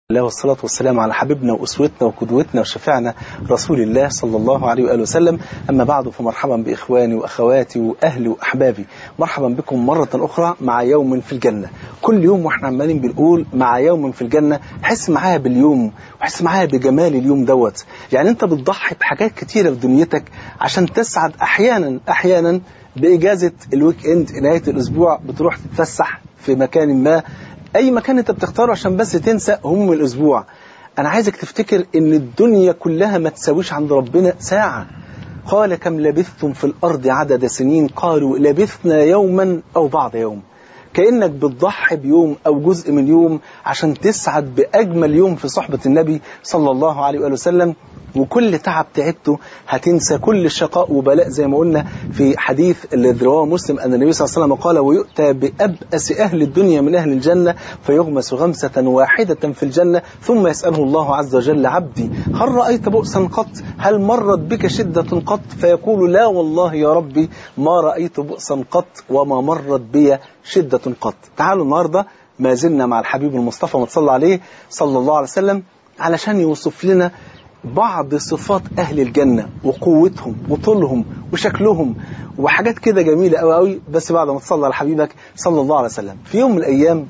الله والصلاة والسلام على حبيبنا وأسوتنا وقدوتنا وشفيعنا رسول الله صلى الله عليه وآله وسلم أما بعد فمرحبا بإخواني وأخواتي وأهلي وأحبابي مرحبا بكم مرة أخرى مع يوم في الجنة كل يوم وإحنا عمالين بنقول مع يوم في الجنة حس معايا باليوم وحس معايا بجمال اليوم دوت يعني أنت بتضحي بحاجات كتيرة في دنيتك عشان تسعد أحيانا أحيانا بإجازة الويك إند نهاية الأسبوع بتروح تتفسح في مكان ما اي مكان انت بتختاره عشان بس تنسى هموم الاسبوع انا عايزك تفتكر ان الدنيا كلها ما تساويش عند ربنا ساعة قال كم لبثتم في الارض عدد سنين قالوا لبثنا يوما او بعض يوم كأنك بتضحي بيوم أو جزء من يوم عشان تسعد بأجمل يوم في صحبة النبي صلى الله عليه وآله وسلم وكل تعب تعبته هتنسى كل شقاء وبلاء زي ما قلنا في حديث الذي رواه مسلم أن النبي صلى الله عليه وسلم قال ويؤتى بأبأس أهل الدنيا من أهل الجنة فيغمس غمسة واحدة في الجنة ثم يسأله الله عز وجل عبدي هل رأيت بؤسا قط هل مرت بك شدة قط فيقول لا والله يا ربي ما رأيت بؤسا قط وما مرت بي شدة قط تعالوا النهاردة ما زلنا مع الحبيب المصطفى متصلى عليه صلى الله عليه وسلم علشان يوصف لنا بعض صفات أهل الجنة وقوتهم وطولهم وشكلهم وحاجات كده جميلة قوي قوي بس بعد ما تصلى على حبيبك صلى الله عليه وسلم في يوم من الأيام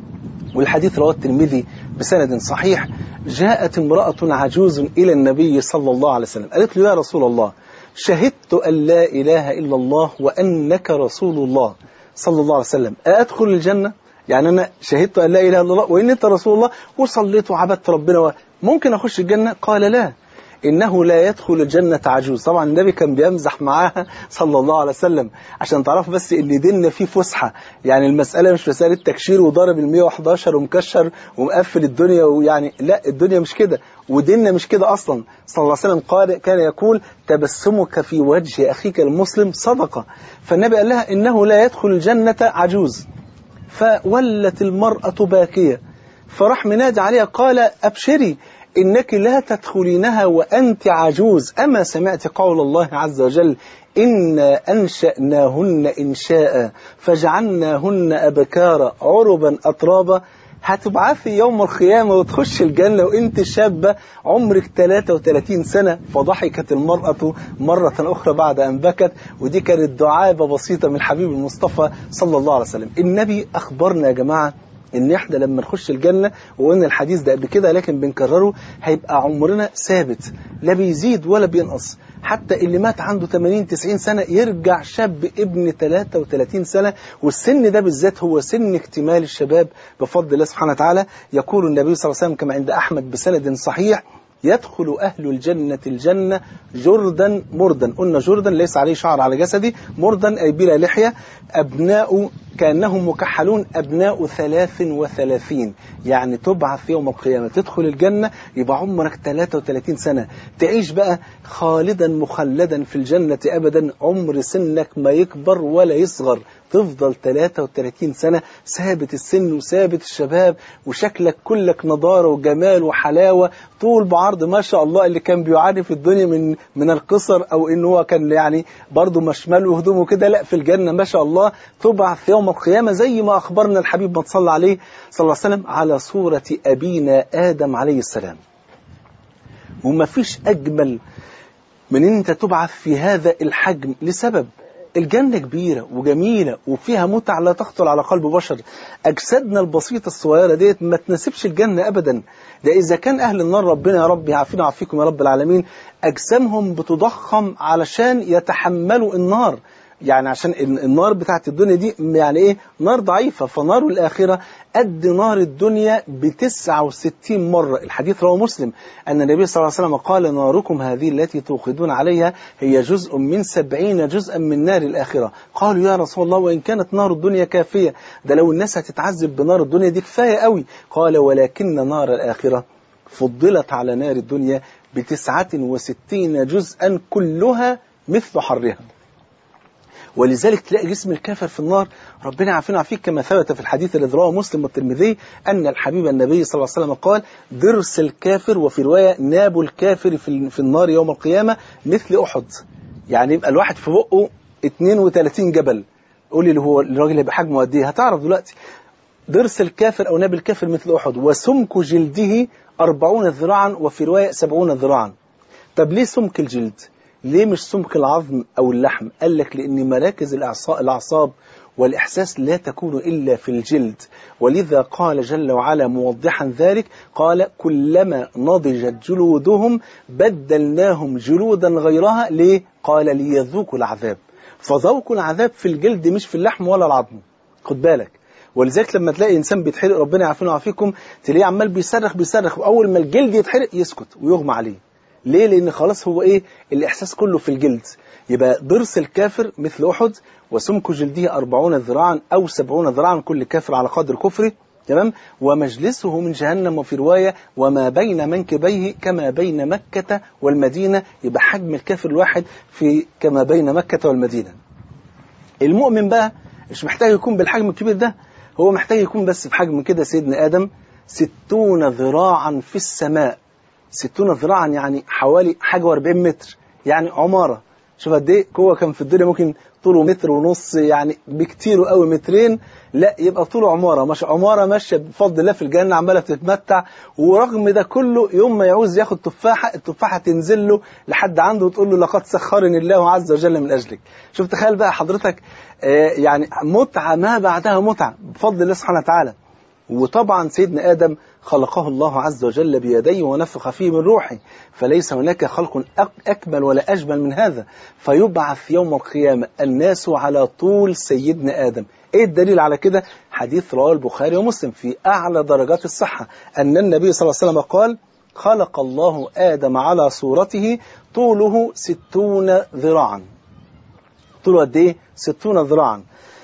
والحديث رواه الترمذي بسند صحيح جاءت امرأة عجوز إلى النبي صلى الله عليه وسلم قالت له يا رسول الله شهدت أن لا إله إلا الله وأنك رسول الله صلى الله عليه وسلم أدخل الجنة يعني أنا شهدت أن لا إله إلا الله وإن أنت رسول الله وصليت وعبدت ربنا ممكن أخش الجنة قال لا إنه لا يدخل الجنة عجوز طبعا النبي كان بيمزح معاها صلى الله عليه وسلم عشان تعرف بس إن ديننا فيه فسحة يعني المسألة مش مسألة تكشير وضرب ال 111 ومكشر ومقفل الدنيا ويعني لا الدنيا مش كده وديننا مش كده أصلا صلى الله عليه وسلم قال كان يقول تبسمك في وجه أخيك المسلم صدقة فالنبي قال لها إنه لا يدخل الجنة عجوز فولت المرأة باكية فراح منادي عليها قال أبشري إنك لا تدخلينها وأنت عجوز أما سمعت قول الله عز وجل إنا أنشأناهن إنشاء فجعلناهن أبكارا عربا أترابا هتبعثي يوم القيامة وتخش الجنة وانت شابة عمرك 33 سنة فضحكت المرأة مرة أخرى بعد أن بكت ودي كانت دعابة بسيطة من الحبيب المصطفى صلى الله عليه وسلم النبي أخبرنا يا جماعة ان احنا لما نخش الجنة وقلنا الحديث ده قبل كده لكن بنكرره هيبقى عمرنا ثابت لا بيزيد ولا بينقص حتى اللي مات عنده 80 90 سنة يرجع شاب ابن 33 سنة والسن ده بالذات هو سن اكتمال الشباب بفضل الله سبحانه وتعالى يقول النبي صلى الله عليه وسلم كما عند أحمد بسند صحيح يدخل أهل الجنة الجنة جردا مردا قلنا جردا ليس عليه شعر على جسدي مردا أي بلا لحية أبناء كأنهم مكحلون أبناء ثلاث وثلاثين يعني تبعث يوم القيامة تدخل الجنة يبقى عمرك 33 سنة تعيش بقى خالدا مخلدا في الجنة أبدا عمر سنك ما يكبر ولا يصغر تفضل 33 سنة ثابت السن وثابت الشباب وشكلك كلك نضارة وجمال وحلاوة طول بعرض ما شاء الله اللي كان بيعاني في الدنيا من من القصر أو إن هو كان يعني برضه مشمل وهدومه كده لا في الجنة ما شاء الله تبعث يوم القيامة زي ما أخبرنا الحبيب ما صلى عليه صلى الله عليه وسلم على صورة أبينا آدم عليه السلام وما فيش أجمل من أن أنت تبعث في هذا الحجم لسبب الجنة كبيرة وجميلة وفيها متع لا تخطر على قلب بشر أجسادنا البسيطة الصغيرة ديت ما تناسبش الجنة أبدا ده إذا كان أهل النار ربنا يا رب يعافينا ويعافيكم يا رب العالمين أجسامهم بتضخم علشان يتحملوا النار يعني عشان النار بتاعت الدنيا دي يعني ايه نار ضعيفة فنار الآخرة قد نار الدنيا ب 69 مرة الحديث رواه مسلم أن النبي صلى الله عليه وسلم قال ناركم هذه التي توقدون عليها هي جزء من سبعين جزءا من نار الآخرة قالوا يا رسول الله وإن كانت نار الدنيا كافية ده لو الناس هتتعذب بنار الدنيا دي كفاية قوي قال ولكن نار الآخرة فضلت على نار الدنيا بتسعة وستين جزءا كلها مثل حرها ولذلك تلاقي جسم الكافر في النار ربنا عافينا وعافيك كما ثبت في الحديث الذي رواه مسلم والترمذي أن الحبيب النبي صلى الله عليه وسلم قال ضرس الكافر وفي رواية ناب الكافر في في النار يوم القيامة مثل أحد يعني يبقى الواحد في بقه 32 جبل قول لي اللي هو الراجل اللي بحجمه قد ايه هتعرف دلوقتي ضرس الكافر أو ناب الكافر مثل أحد وسمك جلده أربعون ذراعا وفي رواية سبعون ذراعا طب ليه سمك الجلد ليه مش سمك العظم أو اللحم قال لك لأن مراكز الأعصاب والإحساس لا تكون إلا في الجلد ولذا قال جل وعلا موضحا ذلك قال كلما نضجت جلودهم بدلناهم جلودا غيرها ليه قال ليذوقوا العذاب فذوق العذاب في الجلد مش في اللحم ولا العظم خد بالك ولذلك لما تلاقي انسان بيتحرق ربنا يعافينا ويعافيكم تلاقيه عمال بيصرخ بيصرخ واول ما الجلد يتحرق يسكت ويغمى عليه ليه لان خلاص هو ايه الاحساس كله في الجلد يبقى ضرس الكافر مثل احد وسمك جلده أربعون ذراعا او سبعون ذراعا كل كافر على قدر كفره تمام ومجلسه من جهنم وفي رواية وما بين منكبيه كما بين مكة والمدينة يبقى حجم الكافر الواحد في كما بين مكة والمدينة المؤمن بقى مش محتاج يكون بالحجم الكبير ده هو محتاج يكون بس في حجم كده سيدنا آدم ستون ذراعا في السماء ستون ذراعا يعني حوالي حاجة واربعين متر يعني عمارة شوف قد ايه هو كان في الدنيا ممكن طوله متر ونص يعني بكتير قوي مترين لا يبقى طوله عمارة مش عمارة ماشية بفضل الله في الجنة عمالة بتتمتع ورغم ده كله يوم ما يعوز ياخد تفاحة التفاحة تنزل له لحد عنده وتقول له لقد سخرني الله عز وجل من أجلك شوف تخيل بقى حضرتك آه يعني متعة ما بعدها متعة بفضل الله سبحانه وتعالى وطبعا سيدنا آدم خلقه الله عز وجل بيديه ونفخ فيه من روحه فليس هناك خلق أكمل ولا أجمل من هذا فيبعث يوم القيامة الناس على طول سيدنا آدم ايه الدليل على كده حديث رواه البخاري ومسلم في أعلى درجات الصحة أن النبي صلى الله عليه وسلم قال خلق الله آدم على صورته طوله ستون ذراعا طوله قد ايه ستون ذراعا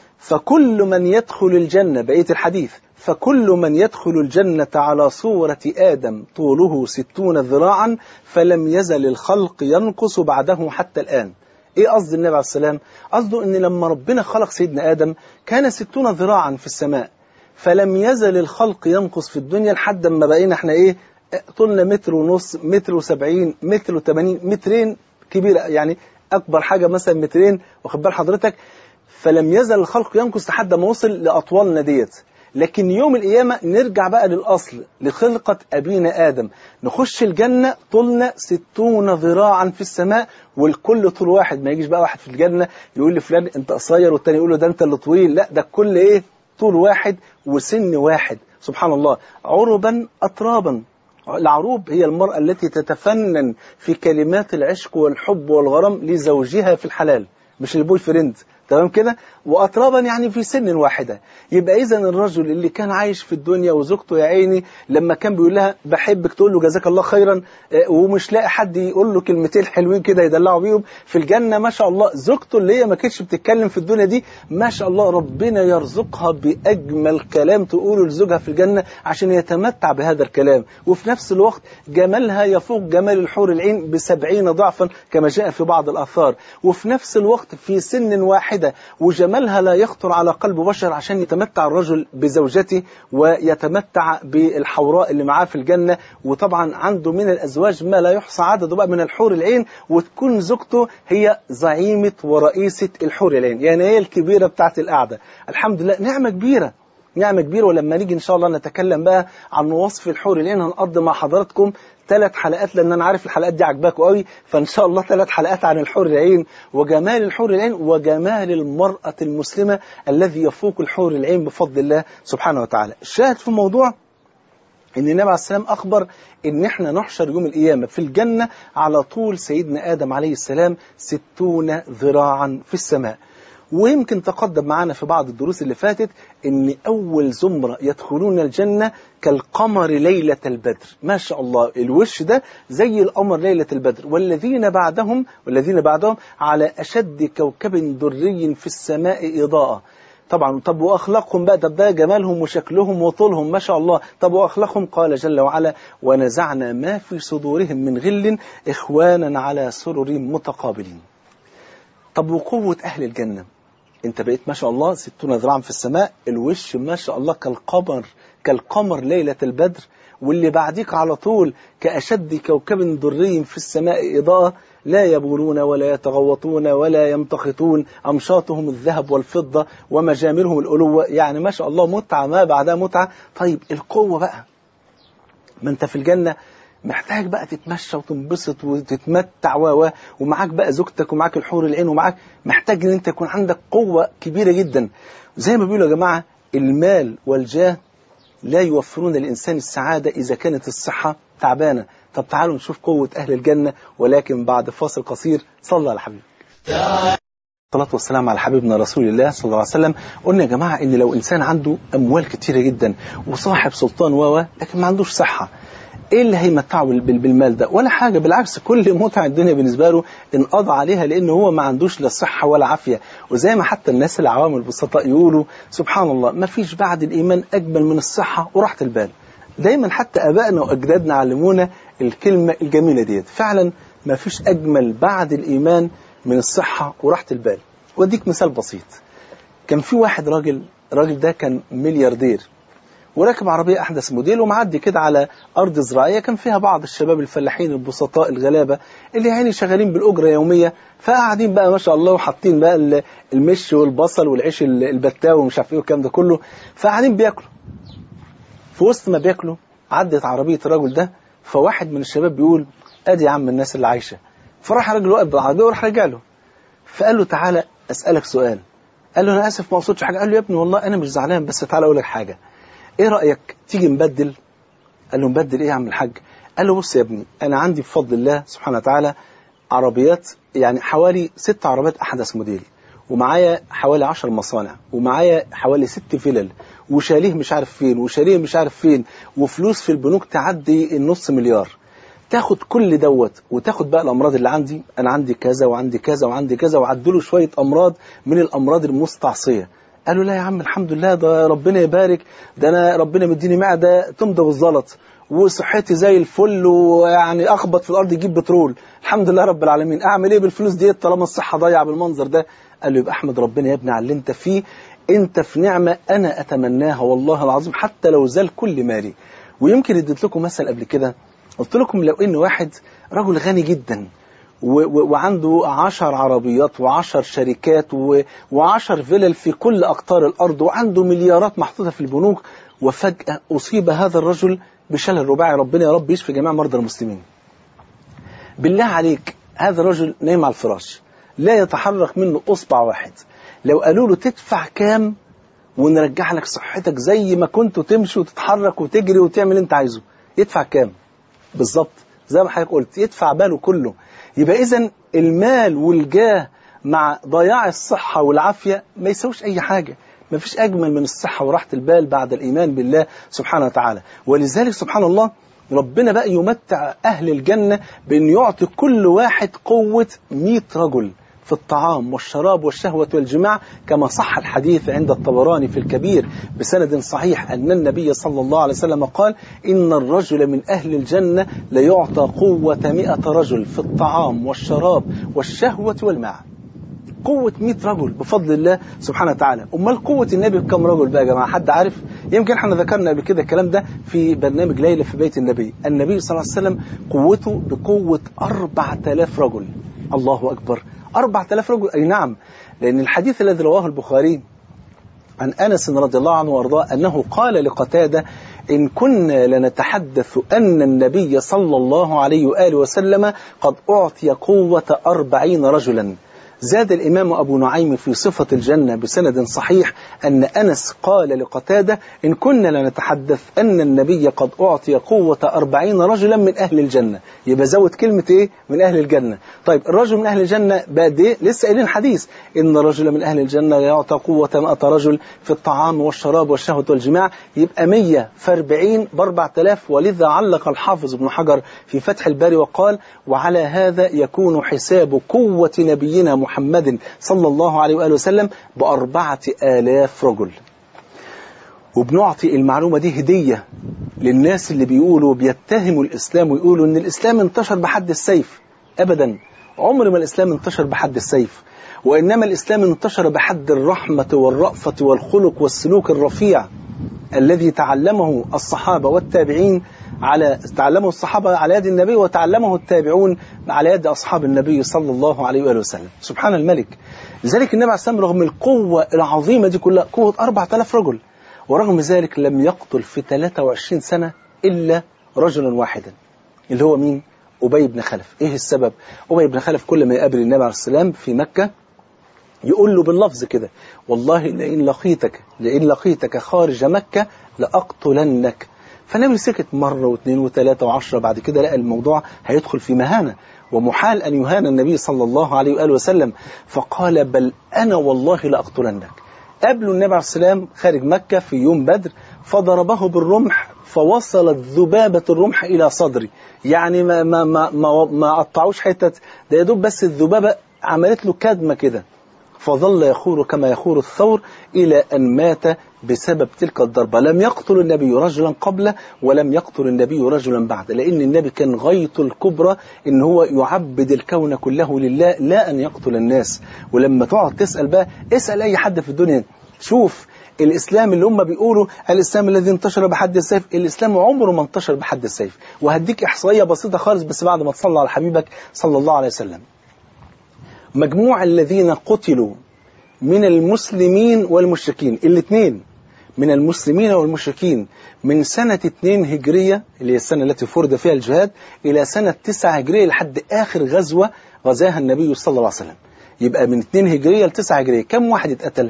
فكل من يدخل الجنة بقية الحديث فكل من يدخل الجنة على صورة آدم طوله ستون ذراعا فلم يزل الخلق ينقص بعده حتى الآن ايه قصد النبي عليه السلام قصده ان لما ربنا خلق سيدنا آدم كان ستون ذراعا في السماء فلم يزل الخلق ينقص في الدنيا لحد ما بقينا احنا ايه طولنا متر ونص متر وسبعين متر وثمانين مترين كبيرة يعني أكبر حاجة مثلا مترين واخد بال حضرتك فلم يزل الخلق ينقص لحد ما وصل لأطوالنا ديت لكن يوم القيامة نرجع بقى للأصل لخلقة أبينا آدم نخش الجنة طولنا ستون ذراعا في السماء والكل طول واحد ما يجيش بقى واحد في الجنة يقول لفلان أنت قصير والتاني يقول له ده أنت اللي طويل لا ده الكل إيه طول واحد وسن واحد سبحان الله عربا أترابا العروب هي المرأة التي تتفنن في كلمات العشق والحب والغرام لزوجها في الحلال مش البوي فريند تمام كده وأطرابا يعني في سن واحدة يبقى إذا الرجل اللي كان عايش في الدنيا وزوجته يا عيني لما كان بيقول لها بحبك تقول له جزاك الله خيرا ومش لاقي حد يقول له كلمتين حلوين كده يدلعوا بيهم في الجنة ما شاء الله زوجته اللي هي ما كانتش بتتكلم في الدنيا دي ما شاء الله ربنا يرزقها بأجمل كلام تقوله لزوجها في الجنة عشان يتمتع بهذا الكلام وفي نفس الوقت جمالها يفوق جمال الحور العين بسبعين ضعفا كما جاء في بعض الآثار وفي نفس الوقت في سن واحدة وجمالها لا يخطر على قلب بشر عشان يتمتع الرجل بزوجته ويتمتع بالحوراء اللي معاه في الجنة وطبعا عنده من الأزواج ما لا يحصى عدده بقى من الحور العين وتكون زوجته هي زعيمة ورئيسة الحور العين يعني هي الكبيرة بتاعت القعدة الحمد لله نعمة كبيرة نعمة كبيرة ولما نيجي إن شاء الله نتكلم بقى عن وصف الحور العين هنقضي مع حضراتكم ثلاث حلقات لأن أنا عارف الحلقات دي عجباكوا قوي فإن شاء الله ثلاث حلقات عن الحور العين وجمال الحور العين وجمال المرأة المسلمة الذي يفوق الحور العين بفضل الله سبحانه وتعالى الشاهد في الموضوع ان النبي عليه السلام اخبر ان احنا نحشر يوم القيامه في الجنه على طول سيدنا ادم عليه السلام ستون ذراعا في السماء ويمكن تقدم معنا في بعض الدروس اللي فاتت ان اول زمرة يدخلون الجنة كالقمر ليلة البدر ما شاء الله الوش ده زي القمر ليلة البدر والذين بعدهم والذين بعدهم على اشد كوكب دري في السماء اضاءة طبعا طب واخلاقهم بقى طب ده جمالهم وشكلهم وطولهم ما شاء الله طب واخلاقهم قال جل وعلا ونزعنا ما في صدورهم من غل اخوانا على سرر متقابلين طب وقوة اهل الجنة انت بقيت ما شاء الله ستون ذراعا في السماء الوش ما شاء الله كالقمر كالقمر ليلة البدر واللي بعديك على طول كأشد كوكب دري في السماء إضاءة لا يبولون ولا يتغوطون ولا يمتخطون أمشاطهم الذهب والفضة ومجامرهم الألوة يعني ما شاء الله متعة ما بعدها متعة طيب القوة بقى ما انت في الجنة محتاج بقى تتمشى وتنبسط وتتمتع و ومعاك بقى زوجتك ومعاك الحور العين ومعاك محتاج ان انت يكون عندك قوة كبيرة جدا زي ما بيقولوا يا جماعة المال والجاه لا يوفرون للإنسان السعادة إذا كانت الصحة تعبانة طب تعالوا نشوف قوة أهل الجنة ولكن بعد فاصل قصير صلى على حبيبك الصلاة والسلام على حبيبنا رسول الله صلى الله عليه وسلم قلنا يا جماعة إن لو إنسان عنده أموال كتيرة جدا وصاحب سلطان و لكن ما عندوش صحة ايه اللي هيمتعه بالمال ده ولا حاجة بالعكس كل متع الدنيا بالنسبة له انقضى عليها لان هو ما عندوش لا صحة ولا عافية وزي ما حتى الناس العوام البسطاء يقولوا سبحان الله ما فيش بعد الايمان اجمل من الصحة وراحة البال دايما حتى ابائنا واجدادنا علمونا الكلمة الجميلة ديت فعلا ما فيش اجمل بعد الايمان من الصحة وراحة البال واديك مثال بسيط كان في واحد راجل الراجل ده كان ملياردير وراكب عربية أحدث موديل ومعدي كده على أرض زراعية كان فيها بعض الشباب الفلاحين البسطاء الغلابة اللي يعني شغالين بالأجرة يومية فقاعدين بقى ما شاء الله وحاطين بقى المش والبصل والعيش البتاوي ومش عارف ايه والكلام ده كله فقاعدين بياكلوا في وسط ما بياكلوا عدت عربية الراجل ده فواحد من الشباب بيقول ادي يا عم الناس اللي عايشة فراح الراجل واقف بالعربية وراح راجع له فقال له تعالى أسألك سؤال قال له أنا آسف ما أقصدش حاجة قال له يا ابني والله أنا مش زعلان بس تعالى أقول لك حاجة ايه رأيك تيجي نبدل قال له نبدل ايه يا عم الحاج قال له بص يا ابني انا عندي بفضل الله سبحانه وتعالى عربيات يعني حوالي ست عربيات احدث موديل ومعايا حوالي عشر مصانع ومعايا حوالي ست فلل وشاليه مش عارف فين وشاليه مش عارف فين وفلوس في البنوك تعدي النص مليار تاخد كل دوت وتاخد بقى الامراض اللي عندي انا عندي كذا وعندي كذا وعندي كذا وعدله شويه امراض من الامراض المستعصيه قالوا لا يا عم الحمد لله ده ربنا يبارك ده انا ربنا مديني معده تمضغ الزلط وصحتي زي الفل ويعني اخبط في الارض يجيب بترول الحمد لله رب العالمين اعمل ايه بالفلوس دي طالما الصحه ضايعه بالمنظر ده قال له يبقى احمد ربنا يا ابني على اللي انت فيه انت في نعمه انا اتمناها والله العظيم حتى لو زال كل مالي ويمكن اديت لكم مثل قبل كده قلت لكم لو ان واحد رجل غني جدا وعنده عشر عربيات وعشر شركات وعشر فلل في كل أقطار الأرض وعنده مليارات محطوطة في البنوك وفجأة أصيب هذا الرجل بشلل رباعي ربنا يا رب يشفي جميع مرضى المسلمين بالله عليك هذا الرجل نايم على الفراش لا يتحرك منه أصبع واحد لو قالوا له تدفع كام ونرجع لك صحتك زي ما كنت تمشي وتتحرك وتجري وتعمل انت عايزه يدفع كام بالظبط زي ما حضرتك قلت يدفع باله كله يبقى إذا المال والجاه مع ضياع الصحة والعافية ما يسويش أي حاجة ما فيش أجمل من الصحة وراحة البال بعد الإيمان بالله سبحانه وتعالى ولذلك سبحان الله ربنا بقى يمتع أهل الجنة بأن يعطي كل واحد قوة 100 رجل في الطعام والشراب والشهوة والجماع كما صح الحديث عند الطبراني في الكبير بسند صحيح أن النبي صلى الله عليه وسلم قال إن الرجل من أهل الجنة ليعطى قوة مئة رجل في الطعام والشراب والشهوة والماء قوة 100 رجل بفضل الله سبحانه وتعالى أمال قوة النبي بكم رجل بقى يا جماعة حد عارف يمكن احنا ذكرنا قبل كده الكلام ده في برنامج ليلة في بيت النبي النبي صلى الله عليه وسلم قوته بقوة 4000 رجل الله أكبر 4000 رجل أي نعم لأن الحديث الذي رواه البخاري عن أنس رضي الله عنه وارضاه أنه قال لقتادة إن كنا لنتحدث أن النبي صلى الله عليه وآله وسلم قد أعطي قوة أربعين رجلا زاد الإمام أبو نعيم في صفة الجنة بسند صحيح أن أنس قال لقتادة إن كنا لنتحدث أن النبي قد أعطي قوة أربعين رجلا من أهل الجنة يبقى زود كلمة إيه من أهل الجنة طيب الرجل من أهل الجنة بعد إيه لسه قايلين حديث إن رجل من أهل الجنة يعطى قوة مئة رجل في الطعام والشراب والشهوة والجماع يبقى مية فاربعين بأربعة آلاف ولذا علق الحافظ ابن حجر في فتح الباري وقال وعلى هذا يكون حساب قوة نبينا محمد صلى الله عليه وآله وسلم بأربعة آلاف رجل وبنعطي المعلومة دي هدية للناس اللي بيقولوا بيتهموا الإسلام ويقولوا أن الإسلام انتشر بحد السيف أبدا عمر ما الإسلام انتشر بحد السيف وإنما الإسلام انتشر بحد الرحمة والرأفة والخلق والسلوك الرفيع الذي تعلمه الصحابة والتابعين على تعلمه الصحابة على يد النبي وتعلمه التابعون على يد أصحاب النبي صلى الله عليه وآله وسلم سبحان الملك لذلك النبي عليه السلام رغم القوة العظيمة دي كلها قوة 4000 رجل ورغم ذلك لم يقتل في 23 سنة إلا رجلا واحدا اللي هو مين؟ أبي بن خلف إيه السبب؟ أبي بن خلف كل ما يقابل النبي عليه السلام في مكة يقول له باللفظ كده والله لئن لقيتك لئن لقيتك خارج مكة لأقتلنك فالنبي سكت مرة واثنين وثلاثة وعشرة بعد كده لقى الموضوع هيدخل في مهانة ومحال أن يهان النبي صلى الله عليه وآله وسلم فقال بل أنا والله لأقتلنك قابلوا النبي عليه السلام خارج مكة في يوم بدر فضربه بالرمح فوصلت ذبابة الرمح إلى صدري يعني ما ما ما ما, ما قطعوش حتة ده يا دوب بس الذبابة عملت له كدمة كده فظل يخور كما يخور الثور إلى أن مات بسبب تلك الضربة لم يقتل النبي رجلا قبله ولم يقتل النبي رجلا بعد لأن النبي كان غايته الكبرى إن هو يعبد الكون كله لله لا أن يقتل الناس ولما تقعد تسأل بقى اسأل أي حد في الدنيا شوف الإسلام اللي هم بيقولوا الإسلام الذي انتشر بحد السيف الإسلام عمره ما انتشر بحد السيف وهديك إحصائية بسيطة خالص بس بعد ما تصلى على حبيبك صلى الله عليه وسلم مجموع الذين قتلوا من المسلمين والمشركين الاثنين من المسلمين والمشركين من سنة 2 هجرية اللي هي السنة التي فرض فيها الجهاد إلى سنة 9 هجرية لحد آخر غزوة غزاها النبي صلى الله عليه وسلم يبقى من 2 هجرية ل 9 هجرية كم واحد اتقتل؟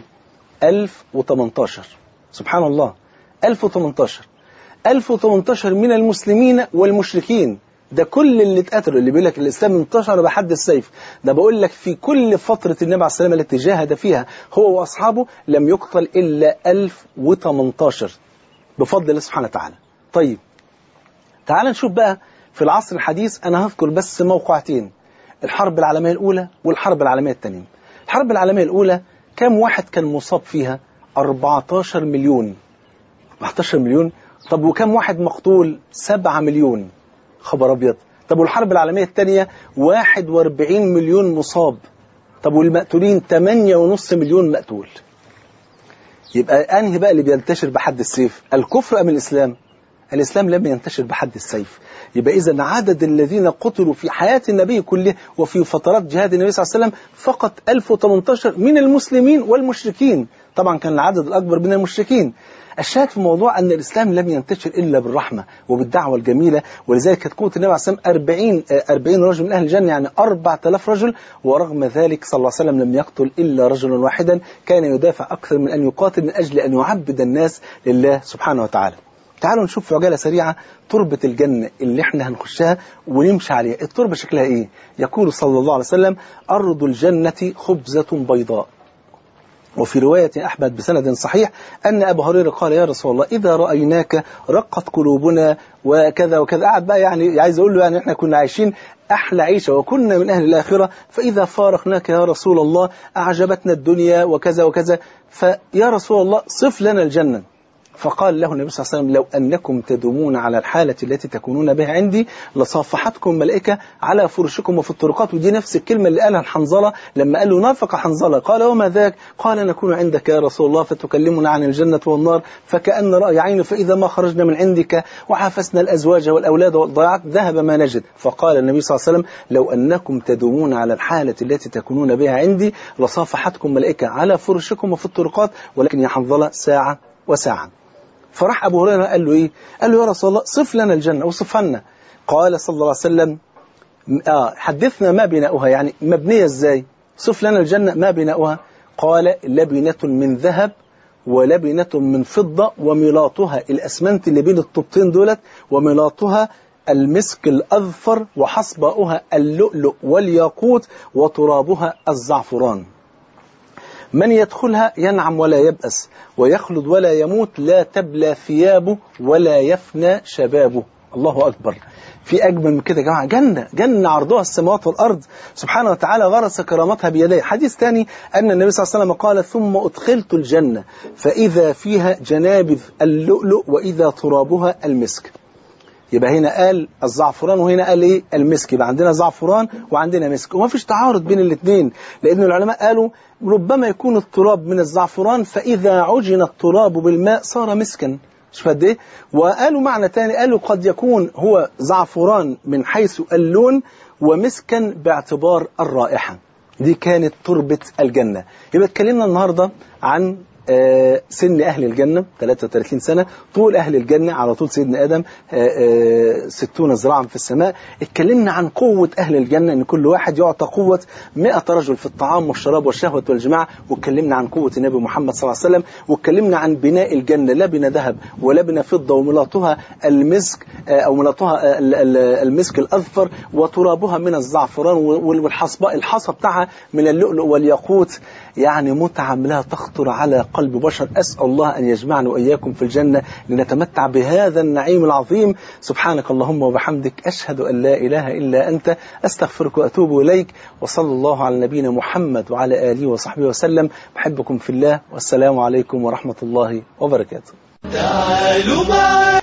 1018 سبحان الله 1018 1018 من المسلمين والمشركين ده كل اللي اتقتلوا اللي بيقول لك الاسلام انتشر بحد السيف ده بقول لك في كل فتره النبي عليه السلام التي جاهد فيها هو واصحابه لم يقتل الا 1018 بفضل الله سبحانه وتعالى. طيب تعال نشوف بقى في العصر الحديث انا هذكر بس موقعتين الحرب العالميه الاولى والحرب العالميه الثانيه. الحرب العالميه الاولى كم واحد كان مصاب فيها؟ 14 مليون 14 مليون طب وكم واحد مقتول؟ 7 مليون خبر ابيض طب والحرب العالميه الثانيه 41 مليون مصاب طب والمقتولين 8.5 مليون مقتول يبقى انهي بقى اللي بينتشر بحد السيف الكفر ام الاسلام الاسلام لم ينتشر بحد السيف يبقى اذا عدد الذين قتلوا في حياه النبي كله وفي فترات جهاد النبي صلى الله عليه وسلم فقط 1018 من المسلمين والمشركين طبعا كان العدد الاكبر من المشركين الشاهد في الموضوع أن الإسلام لم ينتشر إلا بالرحمة وبالدعوة الجميلة ولذلك كانت قوة النبي عليه الصلاة والسلام 40 40 رجل من أهل الجنة يعني 4000 رجل ورغم ذلك صلى الله عليه وسلم لم يقتل إلا رجلا واحدا كان يدافع أكثر من أن يقاتل من أجل أن يعبد الناس لله سبحانه وتعالى تعالوا نشوف في عجالة سريعة تربة الجنة اللي احنا هنخشها ونمشي عليها التربة شكلها ايه يقول صلى الله عليه وسلم أرض الجنة خبزة بيضاء وفي رواية أحمد بسند صحيح أن أبو هريرة قال يا رسول الله إذا رأيناك رقت قلوبنا وكذا وكذا قعد بقى يعني عايز أقول له يعني إحنا كنا عايشين أحلى عيشة وكنا من أهل الآخرة فإذا فارقناك يا رسول الله أعجبتنا الدنيا وكذا وكذا فيا رسول الله صف لنا الجنة فقال له النبي صلى الله عليه وسلم لو أنكم تدومون على الحالة التي تكونون بها عندي لصافحتكم ملائكة على فرشكم وفي الطرقات ودي نفس الكلمة اللي قالها الحنظلة لما قال له نافق حنظلة قال وما ذاك قال نكون عندك يا رسول الله فتكلمنا عن الجنة والنار فكأن رأي عين فإذا ما خرجنا من عندك وحافسنا الأزواج والأولاد والضيعات ذهب ما نجد فقال النبي صلى الله عليه وسلم لو أنكم تدومون على الحالة التي تكونون بها عندي لصافحتكم ملائكة على فرشكم وفي الطرقات ولكن يا حنظلة ساعة وساعة فراح أبو هريرة قال له إيه قال له يا رسول الله صف لنا الجنة وصفها لنا قال صلى الله عليه وسلم آه حدثنا ما بناؤها يعني مبنية إزاي صف لنا الجنة ما بناؤها قال لبنة من ذهب ولبنة من فضة وملاطها الأسمنت اللي بين الطوبتين دولت وملاطها المسك الأذفر وحصباؤها اللؤلؤ والياقوت وترابها الزعفران من يدخلها ينعم ولا يبأس ويخلد ولا يموت لا تبلى ثيابه ولا يفنى شبابه الله أكبر في أجمل من كده يا جماعة جنة جنة عرضها السماوات والأرض سبحانه وتعالى غرس كرامتها بيديه حديث ثاني أن النبي صلى الله عليه وسلم قال ثم أدخلت الجنة فإذا فيها جنابذ اللؤلؤ وإذا ترابها المسك يبقى هنا قال الزعفران وهنا قال ايه المسك يبقى عندنا زعفران وعندنا مسك وما فيش تعارض بين الاثنين لان العلماء قالوا ربما يكون التراب من الزعفران فاذا عجن التراب بالماء صار مسكا شوف قد ايه وقالوا معنى تاني قالوا قد يكون هو زعفران من حيث اللون ومسكا باعتبار الرائحه دي كانت تربة الجنة يبقى اتكلمنا النهاردة عن آه، سن أهل الجنة 33 سنة طول أهل الجنة على طول سيدنا آدم آه، آه، 60 ذراعا في السماء اتكلمنا عن قوة أهل الجنة أن كل واحد يعطى قوة 100 رجل في الطعام والشراب والشهوة والجماع واتكلمنا عن قوة النبي محمد صلى الله عليه وسلم واتكلمنا عن بناء الجنة لا بنا ذهب ولا بنا فضة وملاطها المسك آه، أو ملاطها ال- ال- المسك الأظفر وترابها من الزعفران وال- والحصباء الحصى بتاعها من اللؤلؤ والياقوت يعني متعة لا تخطر على قلب بشر أسأل الله أن يجمعنا وإياكم في الجنة لنتمتع بهذا النعيم العظيم سبحانك اللهم وبحمدك أشهد أن لا إله إلا أنت أستغفرك وأتوب إليك وصلى الله على نبينا محمد وعلى آله وصحبه وسلم بحبكم في الله والسلام عليكم ورحمة الله وبركاته تعالوا معي